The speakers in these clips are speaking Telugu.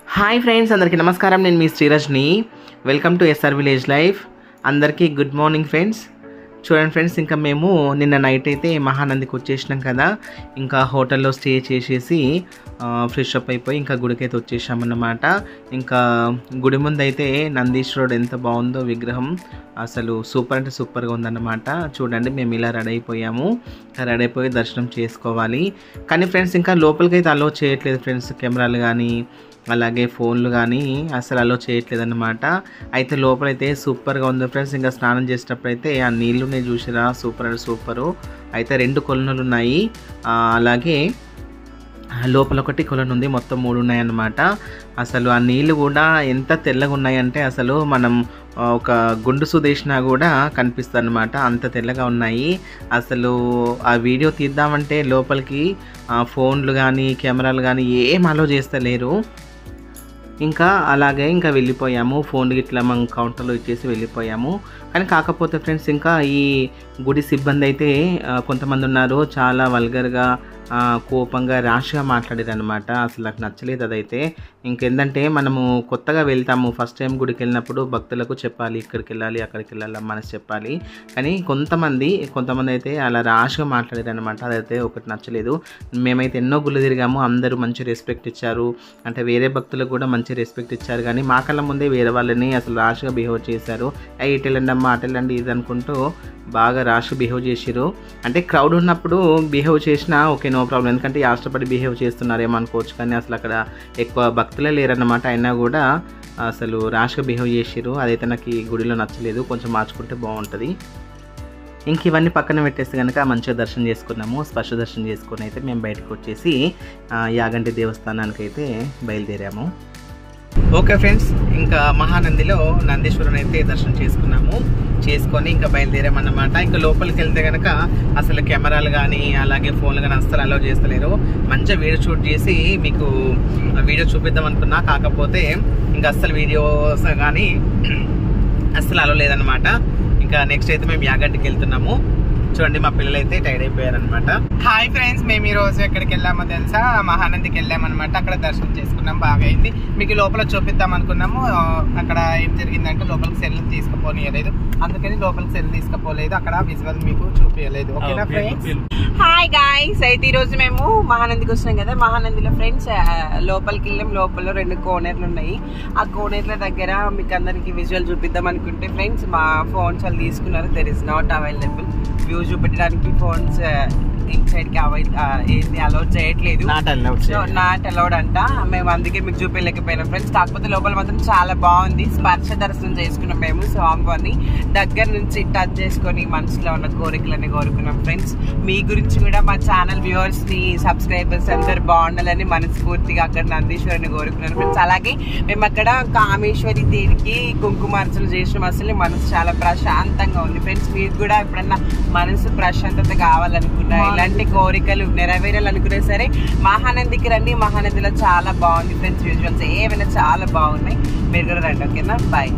హాయ్ ఫ్రెండ్స్ అందరికీ నమస్కారం నేను మీ Srirajni welcome to SR village life అందరికీ గుడ్ మార్నింగ్ ఫ్రెండ్స్ చూడండి ఫ్రెండ్స్ ఇంకా మేము నిన్న నైట్ అయితే మహానందికి వచ్చేసినాం కదా ఇంకా హోటల్లో స్టే చేసేసి ఫ్రెష్ అప్ అయిపోయి ఇంకా గుడికి అయితే వచ్చేసామన్నమాట ఇంకా గుడి ముందు అయితే నందీశ్వరుడు ఎంత బాగుందో విగ్రహం అసలు సూపర్ అంటే సూపర్గా ఉందన్నమాట చూడండి మేము ఇలా రెడీ అయిపోయాము రెడీ అయిపోయి దర్శనం చేసుకోవాలి కానీ ఫ్రెండ్స్ ఇంకా లోపలికి అయితే అలో చేయట్లేదు ఫ్రెండ్స్ కెమెరాలు కానీ అలాగే ఫోన్లు కానీ అసలు అలో చేయట్లేదు అనమాట అయితే లోపలైతే సూపర్గా ఉంది ఫ్రెండ్స్ ఇంకా స్నానం చేసేటప్పుడు అయితే ఆ నీళ్ళునే చూసిరా సూపర్ అంటే సూపరు అయితే రెండు కొలనులు ఉన్నాయి ఆ, అలాగే లోపల ఒకటి కొలను ఉంది మొత్తం మూడు ఉన్నాయన్నమాట అసలు ఆ నీళ్ళు కూడా ఎంత తెల్లగా ఉన్నాయంటే అసలు మనం ఆ, ఒక గుండు సుదేసినా కూడా కనిపిస్తుంది అనమాట అంత తెల్లగా ఉన్నాయి అసలు ఆ వీడియో తీద్దామంటే లోపలికి ఆ, ఫోన్లు కానీ కెమెరాలు కానీ ఏం అలో చేస్తలేరు ఇంకా అలాగే ఇంకా వెళ్ళిపోయాము ఫోన్ ఇట్లా మనం కౌంటర్లో ఇచ్చేసి వెళ్ళిపోయాము కానీ కాకపోతే ఫ్రెండ్స్ ఇంకా ఈ గుడి సిబ్బంది అయితే ఆ, కొంతమంది ఉన్నారు చాలా వల్గర్గా ఆ, కోపంగా ర్యాష్గా మాట్లాడారు అనమాట అసలు నాకు నచ్చలేదు అదైతే ఇంకేంటంటే మనము కొత్తగా వెళ్తాము ఫస్ట్ టైం గుడికి వెళ్ళినప్పుడు భక్తులకు చెప్పాలి ఇక్కడికి వెళ్ళాలి అక్కడికి వెళ్ళాలి మనసు చెప్పాలి కానీ కొంతమంది కొంతమంది అయితే అలా ర్యాష్గా మాట్లాడారు అనమాట అదైతే ఒకటి నచ్చలేదు మేమైతే ఎన్నో గుళ్ళు తిరిగాము అందరూ మంచి రెస్పెక్ట్ ఇచ్చారు అంటే వేరే భక్తులకు కూడా మంచి రెస్పెక్ట్ ఇచ్చారు కానీ మా కళ్ళ ముందే వేరే వాళ్ళని అసలు ర్యాష్గా బిహేవ్ చేశారు "ఏ, ఇటు వెళ్ళండి అమ్మా అటు వెళ్ళండి ఇది అనుకుంటూ బాగా ర్యాష్గా బిహేవ్ చేసిరు అంటే క్రౌడ్ ఉన్నప్పుడు బిహేవ్ చేసినా ఓకే నో ప్రాబ్లం ఎందుకంటే ఇష్టపడి బిహేవ్ చేస్తున్నారేమో అనుకోవచ్చు కానీ అసలు అక్కడ ఎక్కువ భక్తులే లేరన్నమాట అయినా కూడా అసలు ర్యాష్గా బిహేవ్ చేసిరు అదైతే నాకు ఈ గుడిలో నచ్చలేదు కొంచెం మార్చుకుంటే బాగుంటుంది ఇంక ఇవన్నీ పక్కన పెట్టేస్తే కనుక మంచిగా దర్శనం చేసుకున్నాము స్పర్శ దర్శనం చేసుకుని అయితే మేము బయటకు వచ్చేసి ఆ, యాగంటి దేవస్థానానికి అయితే బయలుదేరాము ఓకే ఫ్రెండ్స్ ఇంకా మహానందిలో నందీశ్వరుని అయితే దర్శనం చేసుకున్నాము చేసుకొని ఇంకా బయలుదేరామన్నమాట ఇంకా లోపలికి వెళ్తే కనుక అసలు కెమెరాలు కానీ అలాగే ఫోన్లు కానీ అస్సలు అలౌ చేస్తలేరు మంచిగా వీడియో షూట్ చేసి మీకు వీడియో చూపిద్దాం అనుకున్నా కాకపోతే ఇంకా అస్సలు వీడియోస్ కానీ అస్సలు అలో లేదనమాట ఇంకా నెక్స్ట్ అయితే మేము యాగంటికి వెళ్తున్నాము చూడండి మా పిల్లలు అయితే టైర్డ్ అయిపోయారనమాట హాయ్ ఫ్రెండ్స్ మేము ఈ రోజు ఎక్కడికి వెళ్ళామో తెలుసా మహానందికి వెళ్ళామన్నమాట అక్కడ దర్శనం చేసుకున్నాం బాగా అయింది మీకు లోపల చూపిద్దాం అనుకున్నాము ఆ, అక్కడ ఏం జరిగిందంటే లోపలికి సెల్ తీసుకుపోనియలేదు అందుకని లోపలికి సెల్ తీసుకుపోలేదు అక్కడ విజువల్ మీకు చూపించలేదు ఓకేనా ఫ్రెండ్స్ హాయ్ గాయ్స్ అయితే ఈ రోజు మేము మహానందికి వచ్చినాం కదా మహానందిలో ఫ్రెండ్స్ లోపలికి వెళ్ళాం లోపల రెండు కోనేర్లు ఉన్నాయి ఆ కోనేర్ల దగ్గర మీకు అందరికి విజువల్ చూపిద్దాం అనుకుంటే ఫ్రెండ్స్ మా ఫోన్స్ వాళ్ళు తీసుకున్నారు there is not available view చూపించడానికి ఫోన్స్ ఇన్సైడ్ కి అవై ఆ, ఏంది అలౌ చేయట్లేదు not allowed so not allowed అంట మేము అందుకే మీకు చూపించలేకపోయినాం ఫ్రెండ్స్ కాకపోతే లోపల మాత్రం చాలా బాగుంది స్పర్శ దర్శనం చేసుకున్నాం మేము స్వామి వారిని దగ్గర నుంచి టచ్ చేసుకొని మనసులో ఉన్న కోరికలని కోరుకున్నాం ఫ్రెండ్స్ మీ గురించి కూడా మా ఛానల్ వ్యూవర్స్ ని సబ్స్క్రైబర్స్ అందరు బాగుండాలని మనస్ఫూర్తిగా అక్కడ నందీశ్వరిని కోరుకున్నాను ఫ్రెండ్స్ అలాగే మేము అక్కడ కామేశ్వరి దేవికి కుంకుమార్చనలు చేసిన అసలు మనసు చాలా ప్రశాంతంగా ఉంది ఫ్రెండ్స్ మీకు కూడా ఎప్పుడన్నా మనసు ప్రశాంతత కావాలనుకున్నా ఇలాంటి కోరికలు నెరవేరాలనుకున్నా సరే మహానందికి రండి మహానందిలో చాలా బాగుంది ఫ్రెండ్స్ విజువల్స్ ఏమైనా చాలా బాగున్నాయి మీరు కూడా రండి ఓకేనా బాయ్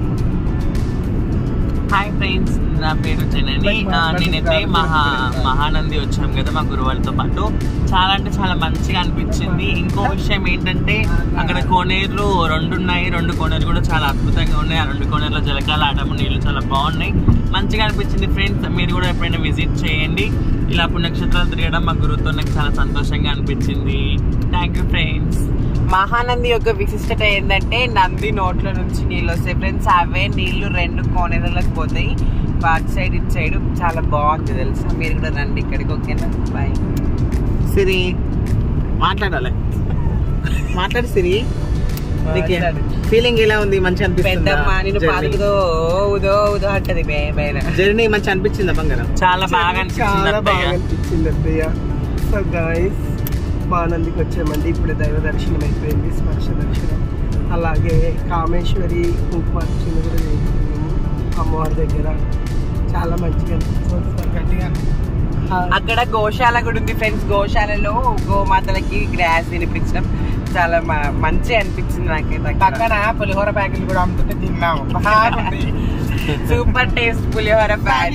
హాయ్ ఫ్రెండ్స్ నా పేరు జనని ఆ, నేనైతే మహా మహానంది వచ్చాం కదా మా గురువారితో పాటు చాలా అంటే చాలా మంచిగా అనిపించింది ఇంకో విషయం ఏంటంటే అక్కడ కోనేరులు రెండు ఉన్నాయి రెండు కోనేరు కూడా చాలా అద్భుతంగా ఉన్నాయి ఆ రెండు కోనేరులో జలకాల ఆడము నీళ్ళు చాలా బాగున్నాయి మంచిగా అనిపించింది ఫ్రెండ్స్ మీరు కూడా ఎప్పుడైనా విజిట్ చేయండి ఇలా పుణ్యక్షేత్రాలు తిరగడం మా గురువుతో నాకు చాలా సంతోషంగా అనిపించింది థ్యాంక్ యూ ఫ్రెండ్స్ మహానంది యొక్క విశిష్టత ఏంటంటే నంది నోట్ల నుంచి నీళ్ళు వస్తాయి ఫ్రెండ్స్ అవే నీళ్లు రెండు కోనేరులకు పోతాయి అటు సైడ్ ఇటు సైడ్ చాలా బాగుంది తెలుసా మీరు కూడా రండి ఇక్కడికి ఓకేనా బాయ్ సిరి మాట్లాడాలి మాట్లాడు సిరి ఫీలింగ్ ఎలా ఉంది మంచి పెద్దమ్మ నేను అనిపిస్తుంది పాదుకుదో ఉదో ఉదో అంటది మేమైన జర్నీ మంచి అనిపించిందా బంగారం చాలా బాగా అనిపించింది చాలా బాగా అత్తయ్య. అనిపించింది అత్తయ్య సో గాయస్ మానందికి వచ్చామండి ఇప్పుడు దైవ దర్శనం అయిపోయింది స్పర్శ దర్శనం అలాగే కామేశ్వరి కుంకుమార్చన కూడా చేసుకున్నాము అమ్మవారి దగ్గర చాలా మంచిగా అనిపించింది అక్కడ గోశాల కూడా ఉంది ఫ్రెండ్స్ గోశాలలో గోమాతలకి గ్రాస్ తినిపించడం చాలా మ- మంచి అనిపించింది నాకైతే పక్కన పులిహోర ప్యాకెట్లు కూడా అమ్ముతుంటే తిన్నాము సూపర్ టేస్ట్ పులిహోర ప్యాకెట్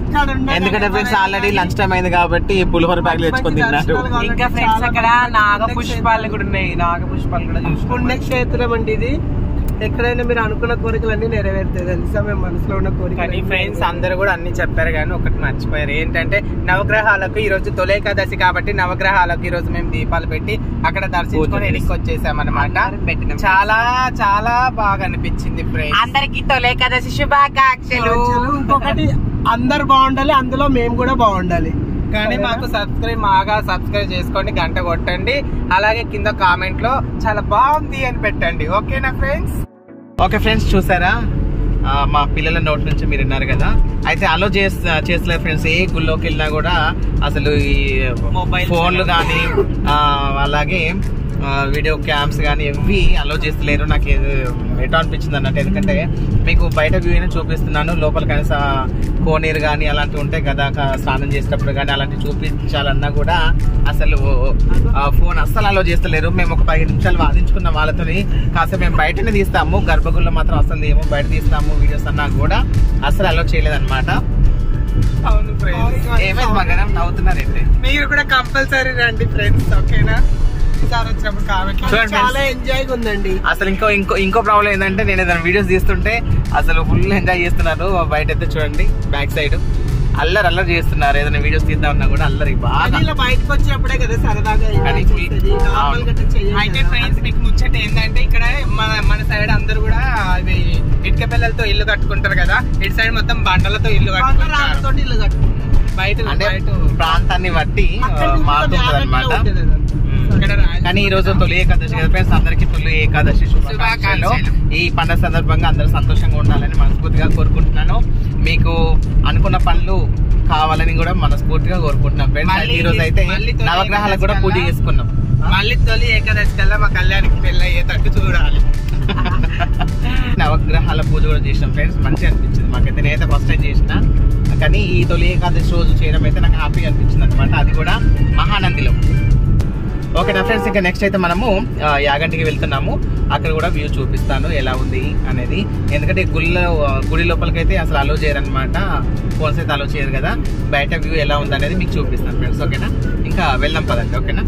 ఇక్కడ ఉన్న ఎందుకంటే ఫ్రెండ్స్ ఆల్రెడీ లంచ్ టైం అయింది కాబట్టి పులిహోర బ్యాగ్లు తెచ్చుకొని తిన్నారు ఇంకా ఫ్రెండ్స్ అక్కడ నాగ పుష్పాలు కూడా ఉన్నాయి నాగ పుష్పాలు కూడా చూసుకున్నాం పుణ్యక్షేత్రం అండి ఇది ఎక్కడైనా మీరు అనుకున్న కోరికలన్నీ నెరవేరుతాయి తెలుసా మేము మనసులో ఉన్న కోరిక కానీ ఫ్రెండ్స్ అందరూ కూడా అన్ని చెప్పారు కానీ ఒకటి మర్చిపోయారు ఏంటంటే నవగ్రహాలకు ఈ రోజు తొలి ఏకాదశి కాబట్టి నవగ్రహాలకు ఈ రోజు మేము దీపాలు పెట్టి అక్కడ దర్శించుకొని వెనక్కి వచ్చేసాం అనమాట అందరం పెట్టినాం. చాలా చాలా బాగా అనిపించింది ఫ్రెండ్స్ అందరికి తొలి ఏకాదశి శుభాకాంక్షలు ఇంకొకటి అందరు బాగుండాలి అందులో మేము కూడా బాగుండాలి కానీ మాకు సబ్స్క్రైబ్ బాగా సబ్స్క్రైబ్ చేసుకోండి గంట కొట్టండి అలాగే కింద కామెంట్ లో చాలా బాగుంది అని పెట్టండి ఓకేనా ఫ్రెండ్స్ ఓకే ఫ్రెండ్స్ చూసారా ఆ, మా పిల్లల నోట్ నుంచి మీరు విన్నారు కదా అయితే అలో చేస్తా చేస్తలేదు ఫ్రెండ్స్ ఏ గుళ్ళోకి వెళ్ళినా కూడా అసలు ఈ Mobiles ఫోన్లు కానీ అలాగే ఆ, వీడియో క్యామ్స్ కానీ ఎవి అలో చేస్తలేరు నాకు ఏదో ఎటో అనిపించింది అన్నట్టు ఎందుకంటే మీకు బయట వ్యూ అయినా చూపిస్తున్నాను లోపల కనీసం కోనేరు కానీ అలాంటివి ఉంటాయి కదా క- స్నానం చేసేటప్పుడు కానీ అలాంటివి చూపించాలన్నా కూడా అసలు ఆ, ఫోన్ అస్సలు అలో చేస్తలేరు మేము ఒక పదిహేను నిమిషాలు వాదించుకున్న వాళ్ళతోని కాసేపు మేము బయటనే తీస్తాము గర్భగుడిలో మాత్రం అసలు ఏమో బయట తీస్తాము వీడియోస్ అన్నా కూడా అసలు అలో చేయలేదన్నమాట అవును ఫ్రెండ్స్ ఏమైంది మగరం నవ్వుతున్నారండి మీరు కూడా కంపల్సరీ రండి ఫ్రెండ్స్ ఓకేనా ఈసారి వచ్చినప్పుడు కామెంట్ చూడండి చాలా friends. ఎంజాయ్ ఉందండి అసలు ఇంకో ఇంకో ఇంకో ప్రాబ్లం ఏంటంటే నేను ఏదైనా వీడియోస్ తీస్తుంటే అసలు ఫుల్ ఎంజాయ్ చేస్తున్నారు బయట అయితే చూడండి బ్యాక్ సైడ్ అల్లరి అల్లరి చేస్తున్నారు ఏదైనా వీడియోస్ తీద్దామన్నా కూడా అల్లరి బాగా కానీ ఇలా బయటకు వచ్చినప్పుడే కదా సరదాగా కానీ ఎంజాయ్ చేసేది నార్మల్ అవును. గా చెయ్యం అయితే కదా. ఫ్రెండ్స్ మీకు ముచ్చట ఏంటంటే ఇక్కడ మన మన సైడ్ అందరూ కూడా అది ఇటుక పిల్లలతో ఇల్లు కట్టుకుంటారు కదా ఇటు సైడ్ మొత్తం బండలతో ఇల్లు బండ కట్టుకుంటారు రాళ్ళతోటి ఇల్లు కట్టుకున్నాం. బయట అంటే బయట ప్రాంతాన్ని బట్టి అక్కడి నుంచి మారుతుంది కొంచెం అనమాట జాగ్రత్తగా ఉంటుంది అదంతా. ఇక్కడ రాజు- కానీ ఈ రోజు తొలి ఏకాదశి కదా ఫ్రెండ్స్ అందరికి తొలి ఏకాదశి శుభాకాంక్షలు ఈ పండుగ సందర్భంగా అందరూ సంతోషంగా ఉండాలని మనస్ఫూర్తిగా కోరుకుంటున్నాను మీకు అనుకున్న పనులు కావాలని కూడా మనస్ఫూర్తిగా కోరుకుంటున్నాం ఫ్రెండ్స్ అయితే ఈ రోజు అయితే మళ్ళీ తొలి నవగ్రహాలకు కూడా ఏకాదశి పూజ కల్లా చేసుకున్నాం మళ్ళీ తొలి ఏకాదశి కల్లా మా కళ్యాణికి పెళ్ళి అయ్యేటట్టు చూడాలి నవగ్రహాల పూజ కూడా చేసినాం ఫ్రెండ్స్ మంచిగా అనిపించింది మాకైతే నేనైతే ఫస్ట్ టైం చేసిన కానీ ఈ తొలి ఏకాదశి రోజు చేయడం అయితే నాకు హ్యాపీగా అనిపించింది అనమాట అది కూడా మహానందిలో ఓకే నా ఫ్రెండ్స్ ఇంకా నెక్స్ట్ అయితే మనము ఆ, యాగంటికి వెళ్తున్నాము అక్కడ కూడా వ్యూ చూపిస్తాను ఎలా ఉంది అనేది ఎందుకంటే గుళ్ళ గుడి లోపలికి అయితే అసలు అలో చేయరనమాట ఫోన్స్ అయితే అలో చేయరు కదా బయట వ్యూ ఎలా ఉంది అనేది మీకు చూపిస్తాను ఫ్రెండ్స్ ఓకేనా ఇంకా వెళ్దాం పదండి ఓకేనా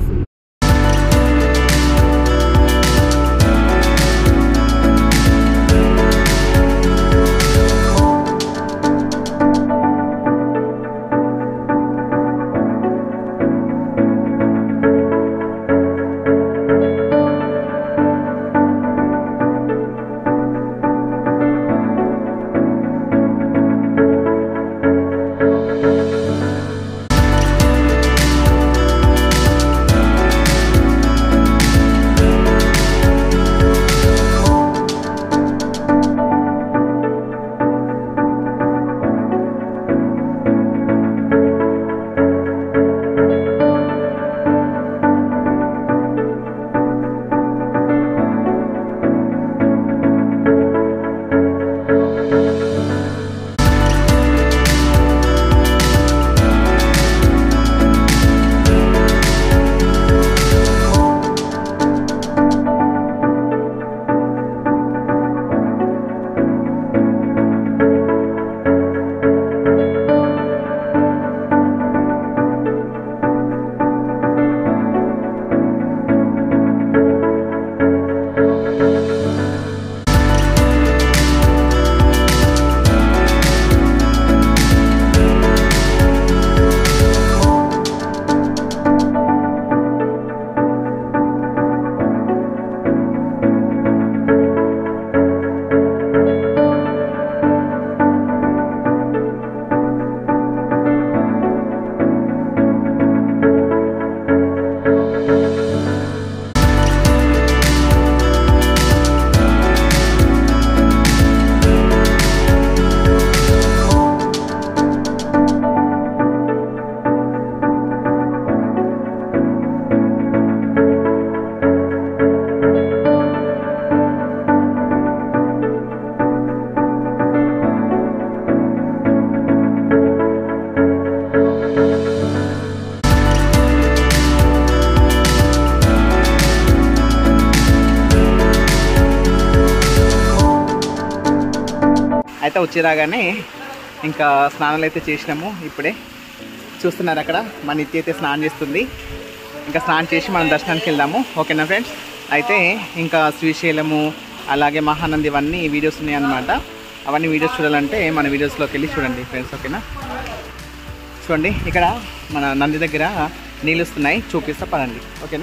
అయితే వచ్చి రాగానే ఇంకా స్నానాలు అయితే చేసినాము ఇప్పుడే చూస్తున్నారు అక్కడ మా నిత్య అయితే స్నానం చేస్తుంది ఇంకా స్నానం చేసి మనం దర్శనానికి వెళ్దాము ఓకేనా ఫ్రెండ్స్ అయితే ఇంకా శ్రీశైలము అలాగే మహానంది ఇవన్నీ వీడియోస్ ఉన్నాయన్నమాట అవన్నీ వీడియోస్ చూడాలంటే మన వీడియోస్లోకి వెళ్ళి చూడండి ఫ్రెండ్స్ ఓకేనా చూడండి ఇక్కడ మన నంది దగ్గర నీళ్ళు వస్తున్నాయి చూపిస్తా పదండి ఓకేనా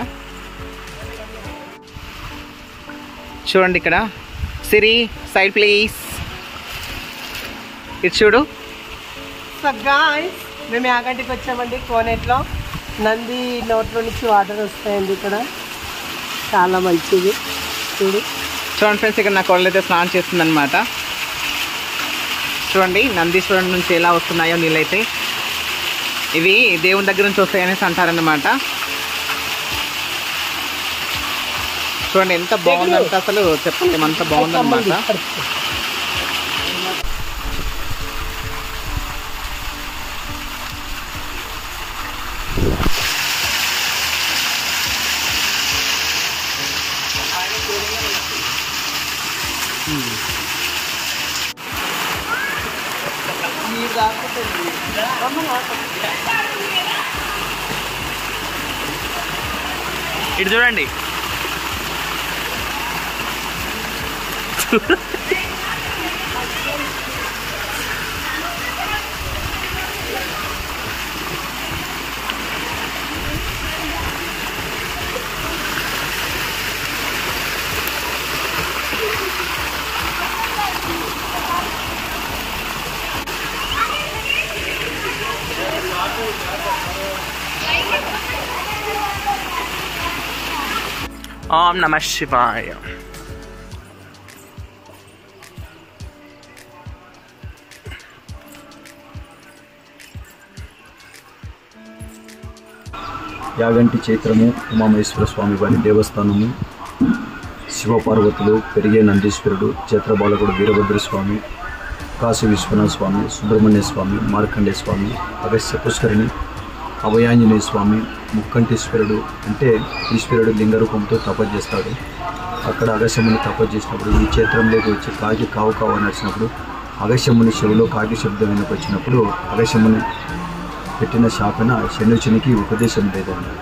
చూడండి ఇక్కడ సిరి సైడ్ ప్లీజ్ ఇటు చూడు సో గాయ్స్ మేము యాగంటికి వచ్చామండి కోనేట్లో నంది నోట్లో నుంచి వాటర్ వస్తాయండి ఇక్కడ చాలా మంచిది చూడు చూడండి ఫ్రెండ్స్ ఇక్కడ నా కోడలు అయితే స్నానం చేస్తుందన్నమాట చూడండి నందీశ్వరం నుంచి ఎలా వస్తున్నాయో నీళ్ళైతే ఇవి దేవుని దగ్గర నుంచి వస్తాయనేసి అంటారన్నమాట చూడండి ఎంత బాగుందంటే అసలు చెప్పలేము అంత బాగుందన్నమాట ఇటు చూడండి ఓం నమ శివాయ యాగంటి చైత్రము ఉమామహేశ్వర స్వామి వారి దేవస్థానము శివపార్వతులు పెరిగే నందీశ్వరుడు చైత్రబాలకుడు వీరభద్ర స్వామి కాశీ విశ్వనాథ స్వామి సుబ్రహ్మణ్య స్వామి మార్కండే స్వామి అగస్య పుష్కరిణి అభయాంజనేయ స్వామి ముక్కంటేశ్వరుడు అంటే ఈశ్వరుడు లింగ రూపంతో తపస్సు చేస్తాడు అక్కడ అగస్యముని తపస్సు చేసినప్పుడు ఈ క్షేత్రంలోకి వచ్చి కాకి కావు కావు అని నడిచినప్పుడు అగస్యముని చెవిలో కాకి శబ్దం వినకొచ్చినప్పుడు అగస్యముని పెట్టిన శాపన శనుచునికి ఉపదేశం లేదన్నారు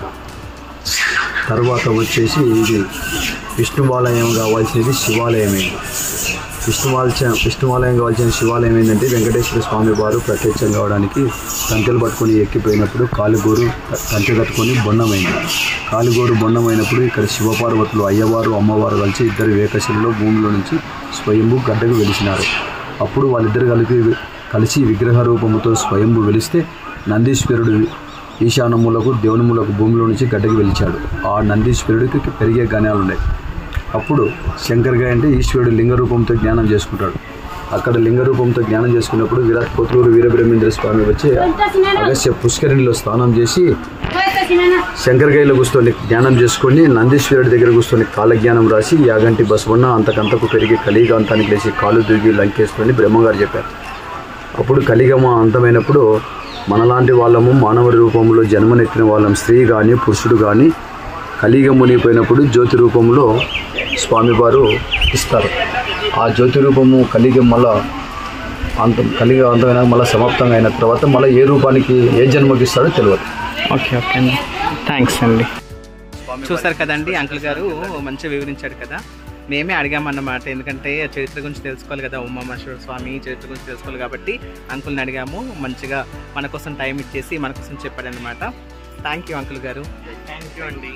తర్వాత వచ్చేసి ఇది విష్ణువాలయం కావాల్సినది శివాలయమైంది విష్ణువాలయం విష్ణువాలయం కావాల్సిన శివాలయం ఏంటంటే వెంకటేశ్వర స్వామి వారు ప్రత్యక్షం కావడానికి కంచెలు పట్టుకొని ఎక్కిపోయినప్పుడు కాలుగోరు కంచె కట్టుకొని బొన్నమైంది కాలుగోరు బొన్నమైనప్పుడు ఇక్కడ శివపార్వతులు అయ్యవారు అమ్మవారు కలిసి ఇద్దరు ఏకశిలలో భూమిలో నుంచి స్వయంభూ గడ్డకు వెలిసినారు అప్పుడు వాళ్ళిద్దరు కలిపి కలిసి విగ్రహ రూపముతో స్వయంభూ వెలిస్తే నందీశ్వరుడు ఈశానములకు దేవునిములకు భూమిలో నుంచి గడ్డకి వెలిచాడు ఆ నందీశ్వరుడికి పెరిగే గణాలు ఉన్నాయి అప్పుడు శంకర్గా అంటే ఈశ్వరుడు లింగ రూపంతో జ్ఞానం చేసుకుంటాడు అక్కడ లింగ రూపంతో జ్ఞానం చేసుకున్నప్పుడు విరాట్ పోతూరు వీరబ్రహ్మేంద్ర స్వామి వచ్చి అగస్య పుష్కరిణిలో స్నానం చేసి శంకరగాయలో కూర్చొని జ్ఞానం చేసుకొని నందీశ్వరుడి దగ్గర కూర్చొని కాలజ్ఞానం రాసి యాగంటి బసవన్న అంతకంతకు పెరిగి కలిగాంతానికి లేచి కాలు దిగి లంకేసుకొని బ్రహ్మగారు చెప్పారు అప్పుడు కలిగమ అంతమైనప్పుడు మనలాంటి వాళ్ళము మానవ రూపంలో జన్మనెత్తిన వాళ్ళం స్త్రీ కానీ పురుషుడు కానీ కలిగ మునిగిపోయినప్పుడు జ్యోతి రూపంలో స్వామివారు ఇస్తారు ఆ జ్యోతి రూపము కలిగ మళ్ళా అంతం కలిగ అంతమైన మళ్ళీ సమాప్తంగా అయిన తర్వాత మళ్ళీ ఏ రూపానికి ఏ జన్మకి ఇస్తాడో తెలియదు ఓకే ఓకే అండి థ్యాంక్స్ అండి చూసారు కదండి అంకుల్ గారు మంచిగా వివరించాడు కదా మేమే అడిగామన్నమాట ఎందుకంటే చరిత్ర గురించి తెలుసుకోవాలి కదా ఉమామేశ్వర స్వామి చరిత్ర గురించి తెలుసుకోవాలి కాబట్టి అంకుల్ని అడిగాము మంచిగా మన కోసం టైం ఇచ్చేసి మన కోసం చెప్పాడనమాట థ్యాంక్ యూ అంకుల్ గారు థ్యాంక్ యూ అండి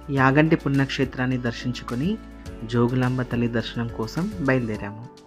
యాగంటి పుణ్యక్షేత్రాన్ని దర్శించుకొని జోగులాంబ తల్లి దర్శనం కోసం బయలుదేరాము